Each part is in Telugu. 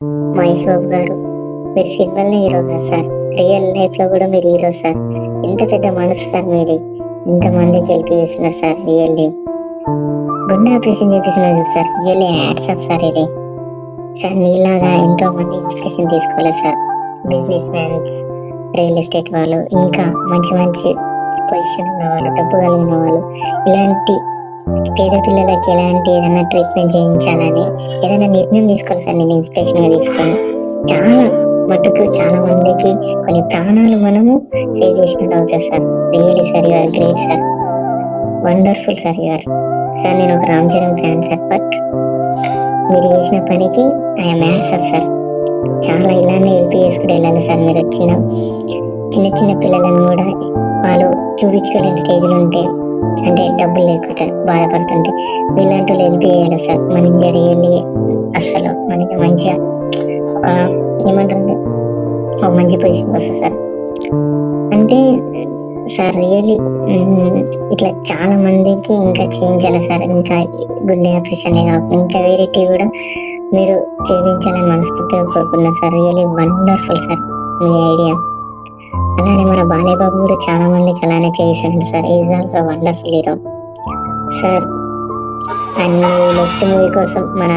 మహేష్ బాబు గారు మీరు సినిమాలో హీరో కదా సార్ రియల్ లైఫ్ లో కూడా మీరు హీరో సార్ ఇంత పెద్ద మనసు సార్ మీది ఇంతమందికి హెల్ప్ చేస్తున్నారు సార్ రియల్లీ గుండె ఆపరేషన్ చేపిస్తున్నారు చూడు sir really hats off sir ఇది సార్ నీలాగా ఎంతో మంది ఇన్స్పిరేషన్ తీసుకోవాలి sir business mans real estate వాళ్ళు ఇంకా మంచి మంచి పొజిషన్ ఉన్న వాళ్ళు డబ్బు కలిగిన వాళ్ళు ఇలాంటి పేద పిల్లలకి ఎలాంటి ఏదైనా ట్రీట్మెంట్ చేయించాలని ఏదైనా నిర్ణయం తీసుకోవాలి సార్ నేను ఇన్స్పిరేషన్ గా తీసుకొని చాలా మటుకు చాలా మందికి కొన్ని ప్రాణాలు మనము సేవ్ చేసినట్టు అవుతుంది sir really sir you are great sir wonderful sir you are sir నేను ఒక Ram Charan fan sir but మీరు చేసిన పనికి ఐఎమ్ హ్యాట్స్ ఆఫ్ సార్ చాలా ఇలానే హెల్ప్ చేసుకుంటూ వెళ్ళాలి సార్ మీరు వచ్చిన చిన్న చిన్న పిల్లలను కూడా వాళ్ళు చూపించుకోలేని స్టేజ్లో ఉంటే అంటే డబ్బులు లేకుండా బాధపడుతుంటే వీళ్ళంటూ వాళ్ళు హెల్ప్ చేయాలి సార్ మన ఇండియా రియల్లీ అసలు మనకి మంచిగా ఒక ఏమంటారు ఒక మంచి పొజిషన్ వస్తుంది సార్ అంటే సార్ రియల్లీ ఇట్లా చాలా మందికి ఇంకా చేయించాలి సార్ ఇంకా గుండె ఆపరేషన్ కాకుండా ఇంకా వేరేటి కూడా మీరు చేయించాలని మనస్ఫూర్తిగా కోరుకున్నా సార్ రియల్లీ వండర్ఫుల్ సార్ మీ ఐడియా అలానే మన బాలయ్య బాబు కూడా చాలా మందికి అలానే చేయిస్తుంటారు sir is also wonderful hero sir and next movie కోసం మన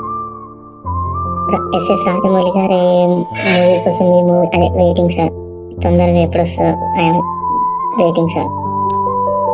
ఎస్ఎస్ రాజమౌళి గారి మూవీ కోసం మేము అదే వెయిటింగ్ సార్ తొందరగా ఎప్పుడు వస్తుందో ఐఎమ్ వెయిటింగ్ సార్